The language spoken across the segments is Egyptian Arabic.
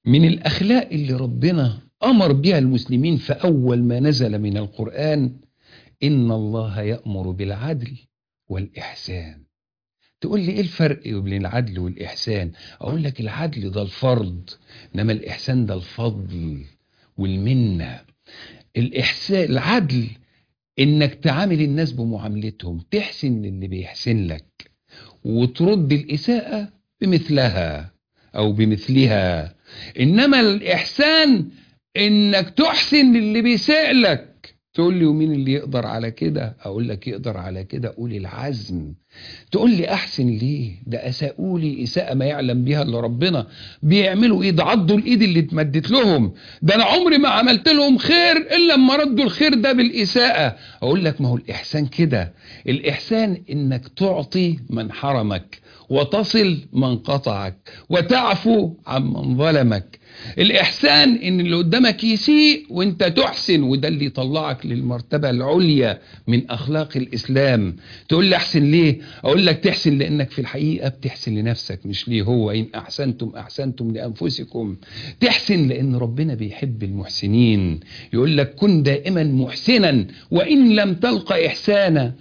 من الأخلاق اللي ربنا أمر بها المسلمين في أول ما نزل من القرآن إن الله يأمر بالعدل والإحسان تقول لي إيه الفرق بين العدل والإحسان أقول لك العدل ده الفرض إنما الإحسان ده الفضل والمنة الإحسان العدل إنك تعامل الناس بمعاملتهم تحسن للي بيحسن لك وترد الإساءة بمثلها أو بمثلها إنما الإحسان إنك تحسن للي بيساء لك تقول لي ومين اللي يقدر على كده أقول لك يقدر على كده قول العزم تقول لي أحسن ليه ده أساءوا لي إساءة ما يعلم بها إلا ربنا بيعملوا إيه ده عضوا الإيد اللي اتمدت لهم ده أنا عمري ما عملت لهم خير إلا لما ردوا الخير ده بالإساءة أقول لك ما هو الإحسان كده الإحسان إنك تعطي من حرمك وتصل من قطعك وتعفو عمن ظلمك الإحسان إن اللي قدامك يسيء وإنت تحسن وده اللي يطلعك للمرتبة العليا من أخلاق الإسلام تقول لي أحسن ليه أقول لك تحسن لأنك في الحقيقة بتحسن لنفسك مش ليه هو إن أحسنتم أحسنتم لأنفسكم تحسن لأن ربنا بيحب المحسنين يقول لك كن دائما محسنا وإن لم تلقى إحسانا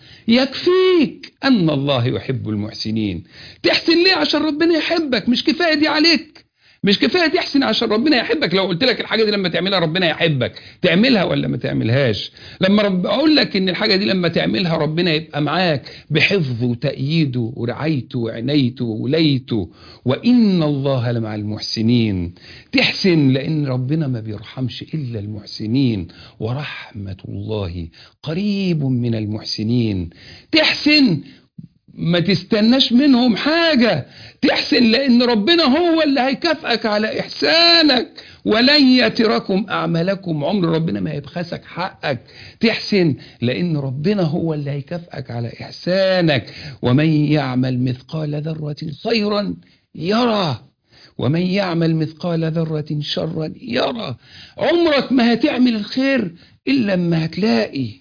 يكفيك أن الله يحب المحسنين تحسن ليه عشان ربنا يحبك مش كفاية دي عليك مش كفايه تحسن عشان ربنا يحبك لو قلت لك الحاجه دي لما تعملها ربنا يحبك تعملها ولا ما تعملها لما رب اقول لك ان الحاجه دي لما تعملها ربنا يبقى معاك بحفظه وتأييده ورعايته وعنايته وولايته وان الله لمع المحسنين تحسن لان ربنا ما بيرحمش الا المحسنين ورحمه الله قريب من المحسنين تحسن ما تستناش منهم حاجة تحسن لأن ربنا هو اللي هيكافئك على إحسانك ولن يتركم أعمالكم عمر ربنا ما يبخسك حقك تحسن لأن ربنا هو اللي هيكافئك على إحسانك ومن يعمل مثقال ذرة خيرا يرى ومن يعمل مثقال ذرة شرا يرى عمرك ما هتعمل الخير إلا لما هتلاقي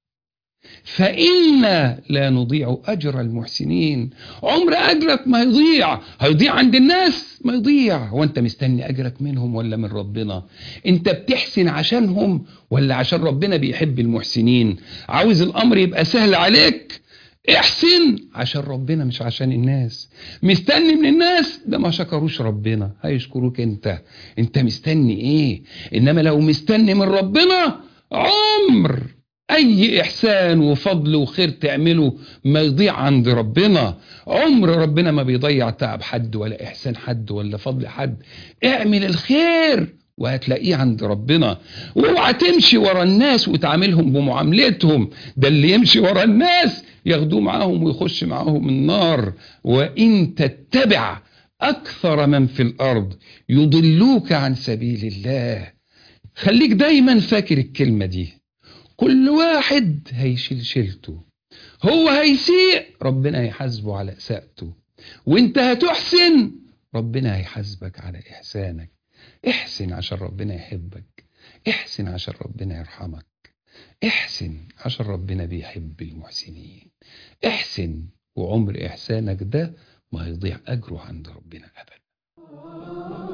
فإنا لا نضيع أجر المحسنين عمر أجرك ما يضيع هيضيع عند الناس ما يضيع وانت مستني أجرك منهم ولا من ربنا انت بتحسن عشانهم ولا عشان ربنا بيحب المحسنين عاوز الأمر يبقى سهل عليك احسن عشان ربنا مش عشان الناس مستني من الناس ده ما شكروش ربنا هيشكروك انت انت مستني ايه انما لو مستني من ربنا عمر اي احسان وفضل وخير تعمله ما يضيع عند ربنا عمر ربنا ما بيضيع تعب حد ولا احسان حد ولا فضل حد اعمل الخير وهتلاقيه عند ربنا واوعى تمشي ورا الناس وتعاملهم بمعاملتهم ده اللي يمشي ورا الناس ياخدوه معاهم ويخش معاهم النار وان تتبع اكثر من في الارض يضلوك عن سبيل الله خليك دايما فاكر الكلمه دي كل واحد هيشيل شيلته هو هيسيء ربنا هيحاسبه على اساءته وانت هتحسن ربنا هيحاسبك على احسانك احسن عشان ربنا يحبك احسن عشان ربنا يرحمك احسن عشان ربنا بيحب المحسنين احسن وعمر احسانك ده ما هيضيع اجره عند ربنا ابدا